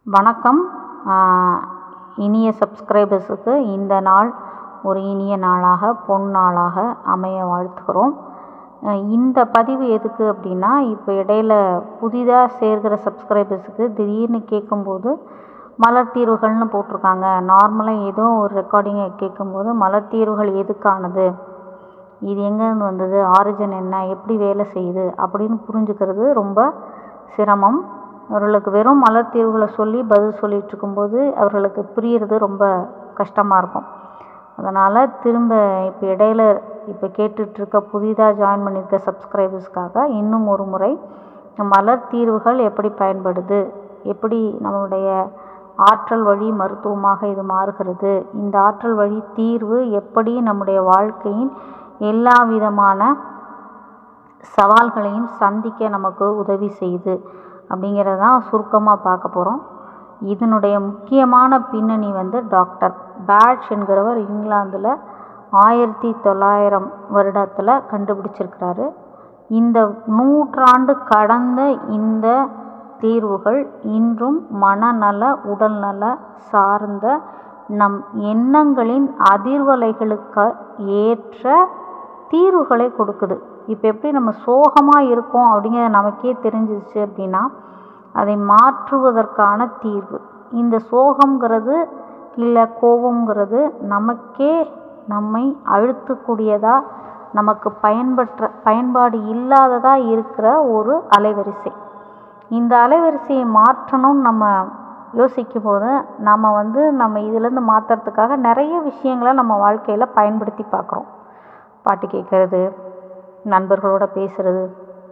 வணக்கம் இனிய சப்ஸ்கிரைபர்ஸுக்கு இந்த நாள் ஒரு இனிய நாளாக பொன் நாளாக அமைய வாழ்த்துகிறோம் இந்த பதிவு எதுக்கு அப்படின்னா இப்போ இடையில புதிதாக சேர்கிற சப்ஸ்கிரைபர்ஸுக்கு திடீர்னு கேட்கும்போது மலர் தீர்வுகள்னு போட்டிருக்காங்க நார்மலாக ஏதோ ஒரு ரெக்கார்டிங்கை கேட்கும்போது மலர் தீர்வுகள் எதுக்கானது இது எங்கேருந்து வந்தது ஆரிஜின் என்ன எப்படி வேலை செய்யுது அப்படின்னு புரிஞ்சுக்கிறது ரொம்ப சிரமம் அவர்களுக்கு வெறும் மலர் தீர்வுகளை சொல்லி பதில் சொல்லிகிட்டு இருக்கும்போது அவர்களுக்கு புரிகிறது ரொம்ப கஷ்டமாக இருக்கும் அதனால் திரும்ப இப்போ இடையில இப்போ கேட்டுட்ருக்க புதிதாக ஜாயின் பண்ணியிருக்க சப்ஸ்கிரைபர்ஸ்க்காக இன்னும் ஒரு முறை மலர் தீர்வுகள் எப்படி பயன்படுது எப்படி நம்மளுடைய ஆற்றல் வழி மருத்துவமாக இது மாறுகிறது இந்த ஆற்றல் வழி தீர்வு எப்படி நம்முடைய வாழ்க்கையின் எல்லா விதமான சவால்களையும் சந்திக்க நமக்கு உதவி செய்யுது அப்படிங்கிறத தான் சுருக்கமாக பார்க்க போகிறோம் இதனுடைய முக்கியமான பின்னணி வந்து டாக்டர் பேட்ச் என்கிறவர் இங்கிலாந்தில் ஆயிரத்தி தொள்ளாயிரம் வருடத்தில் கண்டுபிடிச்சிருக்கிறாரு இந்த நூற்றாண்டு கடந்த இந்த தீர்வுகள் இன்றும் மனநல உடல்நல சார்ந்த நம் எண்ணங்களின் அதிர்வலைகளுக்கு ஏற்ற தீர்வுகளை கொடுக்குது இப்போ எப்படி நம்ம சோகமாக இருக்கோம் அப்படிங்கிறது நமக்கே தெரிஞ்சிச்சு அப்படின்னா அதை மாற்றுவதற்கான தீர்வு இந்த சோகங்கிறது இல்லை கோபங்கிறது நமக்கே நம்மை அழுத்தக்கூடியதாக நமக்கு பயன்பற்ற பயன்பாடு இல்லாததாக இருக்கிற ஒரு அலைவரிசை இந்த அலைவரிசையை மாற்றணும்னு நம்ம யோசிக்கும் போது நம்ம வந்து நம்ம இதிலேருந்து மாற்றுறதுக்காக நிறைய விஷயங்களை நம்ம வாழ்க்கையில் பயன்படுத்தி பார்க்குறோம் பாட்டு கேட்குறது நண்பர்களோட பேசுகிறது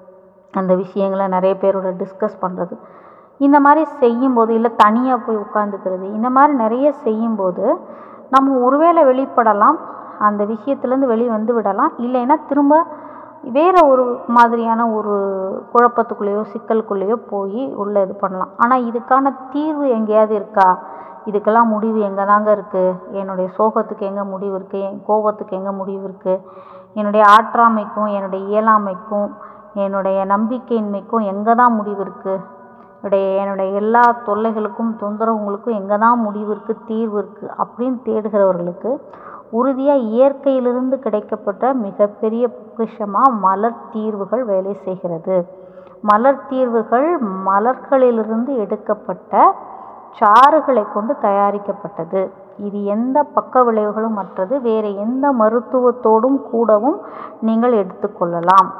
அந்த விஷயங்களை நிறைய பேரோட டிஸ்கஸ் பண்ணுறது இந்த மாதிரி செய்யும்போது இல்லை தனியாக போய் உட்காந்துக்கிறது இந்த மாதிரி நிறைய செய்யும்போது நம்ம ஒருவேளை வெளிப்படலாம் அந்த விஷயத்துலேருந்து வெளியே வந்து விடலாம் இல்லைன்னா திரும்ப வேறு ஒரு மாதிரியான ஒரு குழப்பத்துக்குள்ளேயோ சிக்கலுக்குள்ளேயோ போய் உள்ளே இது பண்ணலாம் ஆனால் இதுக்கான தீர்வு எங்கேயாவது இருக்கா இதுக்கெல்லாம் முடிவு எங்கே தாங்க இருக்குது என்னுடைய சோகத்துக்கு எங்கே முடிவு இருக்குது என் கோபத்துக்கு எங்கே முடிவு இருக்குது என்னுடைய ஆற்றாமைக்கும் என்னுடைய இயலாமைக்கும் என்னுடைய நம்பிக்கையின்மைக்கும் எங்கே தான் முடிவு இருக்குது என்னுடைய என்னுடைய எல்லா தொல்லைகளுக்கும் தொந்தரவுகளுக்கும் எங்கே தான் முடிவு இருக்குது தீர்வு இருக்குது அப்படின்னு தேடுகிறவர்களுக்கு உறுதியாக இயற்கையிலிருந்து கிடைக்கப்பட்ட மிகப்பெரிய பொக்கிஷமாக மலர் தீர்வுகள் வேலை செய்கிறது மலர் தீர்வுகள் மலர்களிலிருந்து எடுக்கப்பட்ட சாறுகளை கொண்டு தயாரிக்கப்பட்டது இது எந்த பக்க விளைவுகளும் மற்றது வேறு எந்த மருத்துவத்தோடும் கூடவும் நீங்கள் எடுத்துக்கொள்ளலாம்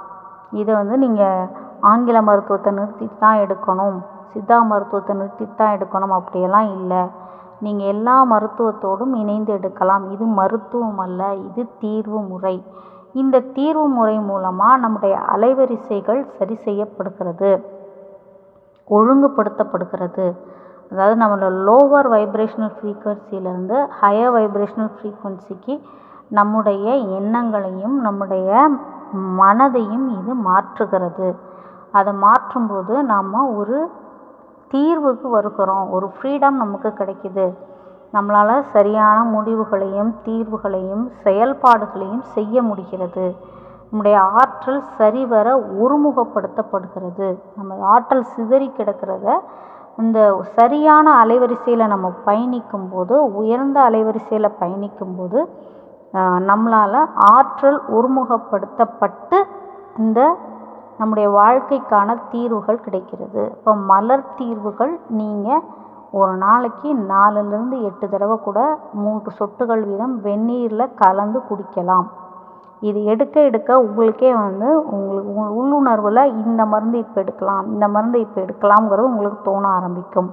இதை வந்து நீங்கள் ஆங்கில மருத்துவத்தை நிறுத்திட்டு தான் எடுக்கணும் சித்தா மருத்துவத்தை நிறுத்திட்டு தான் எடுக்கணும் அப்படியெல்லாம் இல்லை நீங்கள் எல்லா மருத்துவத்தோடும் இணைந்து எடுக்கலாம் இது மருத்துவம் அல்ல இது தீர்வு முறை இந்த தீர்வு முறை மூலமாக நம்முடைய அலைவரிசைகள் சரி செய்யப்படுகிறது ஒழுங்குபடுத்தப்படுகிறது அதாவது நம்மளோட லோவர் வைப்ரேஷனல் ஃப்ரீக்குவன்சியிலேருந்து ஹையர் வைப்ரேஷனல் ஃப்ரீக்குவன்சிக்கு நம்முடைய எண்ணங்களையும் நம்முடைய மனதையும் இது மாற்றுகிறது அதை மாற்றும்போது நாம் ஒரு தீர்வுக்கு வருகிறோம் ஒரு ஃப்ரீடம் நமக்கு கிடைக்கிது நம்மளால் சரியான முடிவுகளையும் தீர்வுகளையும் செயல்பாடுகளையும் செய்ய முடிகிறது நம்முடைய ஆற்றல் சரிவர ஒருமுகப்படுத்தப்படுகிறது நம்ம ஆற்றல் சிதறி கிடக்கிறத இந்த சரியான அலைவரிசையில் நம்ம பயணிக்கும் போது உயர்ந்த அலைவரிசையில் பயணிக்கும் போது நம்மளால் ஆற்றல் ஒருமுகப்படுத்தப்பட்டு இந்த நம்முடைய வாழ்க்கைக்கான தீர்வுகள் கிடைக்கிறது இப்போ மலர் தீர்வுகள் நீங்கள் ஒரு நாளைக்கு நாலுலேருந்து எட்டு தடவை கூட மூன்று சொட்டுகள் வீதம் வெந்நீரில் கலந்து குடிக்கலாம் இது எடுக்க எடுக்க உங்களுக்கே வந்து உங்களுக்கு உள்ளுணர்வில் இந்த மருந்து இப்போ எடுக்கலாம் இந்த மருந்து இப்போ எடுக்கலாம்ங்கிறது உங்களுக்கு தோண ஆரம்பிக்கும்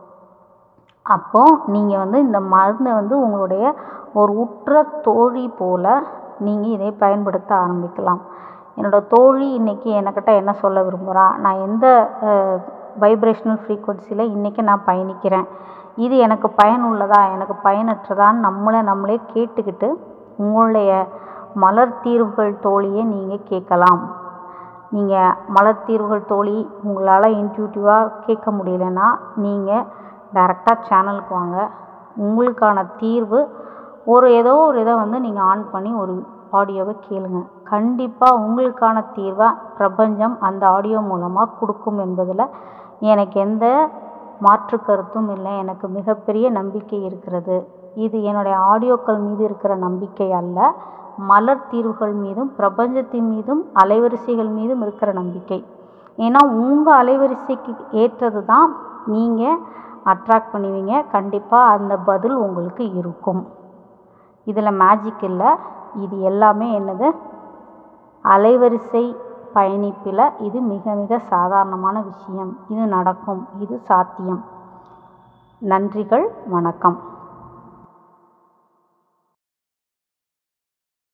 அப்போது நீங்கள் வந்து இந்த மருந்தை வந்து உங்களுடைய ஒரு உற்ற தோழி போல் நீங்கள் இதை பயன்படுத்த ஆரம்பிக்கலாம் என்னோடய தோழி இன்றைக்கி என்கிட்ட என்ன சொல்ல விரும்புகிறா நான் எந்த வைப்ரேஷனல் ஃப்ரீக்குவன்சியில் இன்றைக்கி நான் பயணிக்கிறேன் இது எனக்கு பயனுள்ளதா எனக்கு பயனற்றதான்னு நம்மளை நம்மளே கேட்டுக்கிட்டு உங்களுடைய மலர் தீர்வுகள் தோழியை நீங்கள் கேட்கலாம் நீங்கள் மலர் தீர்வுகள் தோழி உங்களால் இன்ட்யூட்டிவாக கேட்க முடியலன்னா நீங்கள் டைரெக்டாக சேனலுக்கு வாங்க உங்களுக்கான தீர்வு ஒரு ஏதோ ஒரு இதை வந்து நீங்கள் ஆன் பண்ணி ஒரு ஆடியோவை கேளுங்க கண்டிப்பாக உங்களுக்கான தீர்வை பிரபஞ்சம் அந்த ஆடியோ மூலமாக கொடுக்கும் என்பதில் எனக்கு எந்த மாற்று கருத்தும் இல்லை எனக்கு மிகப்பெரிய நம்பிக்கை இருக்கிறது இது என்னுடைய ஆடியோக்கள் மீது இருக்கிற நம்பிக்கை அல்ல மலர் தீர்வுகள் மீதும் பிரபஞ்சத்தின் மீதும் அலைவரிசைகள் மீதும் இருக்கிற நம்பிக்கை ஏன்னா உங்கள் அலைவரிசைக்கு ஏற்றது தான் நீங்கள் அட்ராக்ட் பண்ணுவீங்க கண்டிப்பாக அந்த பதில் உங்களுக்கு இருக்கும் இதில் மேஜிக் இல்லை இது எல்லாமே என்னது அலைவரிசை பயணிப்பில் இது மிக மிக சாதாரணமான விஷயம் இது நடக்கும் இது சாத்தியம் நன்றிகள் வணக்கம்